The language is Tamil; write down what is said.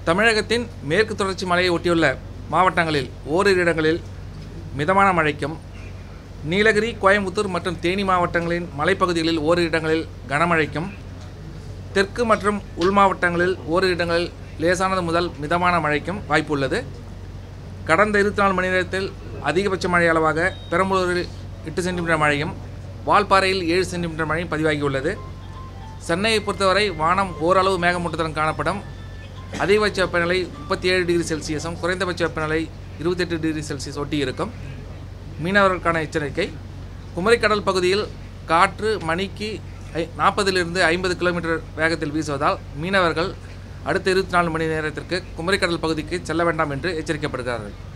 தமிழகத்தின் மேற்கு தொடர்ச்சி மலையை ஒட்டியுள்ள மாவட்டங்களில் ஓரிரு இடங்களில் மிதமான மழைக்கும் நீலகிரி கோயம்புத்தூர் மற்றும் தேனி மாவட்டங்களின் மலைப்பகுதிகளில் ஓரிரு இடங்களில் கனமழைக்கும் தெற்கு மற்றும் உள் மாவட்டங்களில் ஓரிரு இடங்களில் லேசானது முதல் மிதமான மழைக்கும் வாய்ப்பு உள்ளது கடந்த இருபத்தி நாலு மணி நேரத்தில் அதிகபட்ச மழை அளவாக பெரம்பலூரில் எட்டு சென்டிமீட்டர் மழையும் வால்பாறையில் ஏழு சென்டிமீட்டர் மழையும் பதிவாகியுள்ளது சென்னையை பொறுத்தவரை வானம் ஓரளவு மேகமூட்டத்துடன் காணப்படும் அதிகபட்ச வெப்பநிலை முப்பத்தி ஏழு டிகிரி செல்சியஸும் குறைந்தபட்ச வெப்பநிலை இருபத்தெட்டு டிகிரி செல்சியஸ் ஒட்டி இருக்கும் மீனவர்களுக்கான எச்சரிக்கை குமரிக்கடல் பகுதியில் காற்று மணிக்கு ஐ நாற்பதிலிருந்து ஐம்பது கிலோமீட்டர் வேகத்தில் வீசுவதால் மீனவர்கள் அடுத்த இருபத்தி நாலு மணி நேரத்திற்கு குமரிக்கடல் பகுதிக்கு செல்ல வேண்டாம் என்று எச்சரிக்கப்படுகிறார்கள்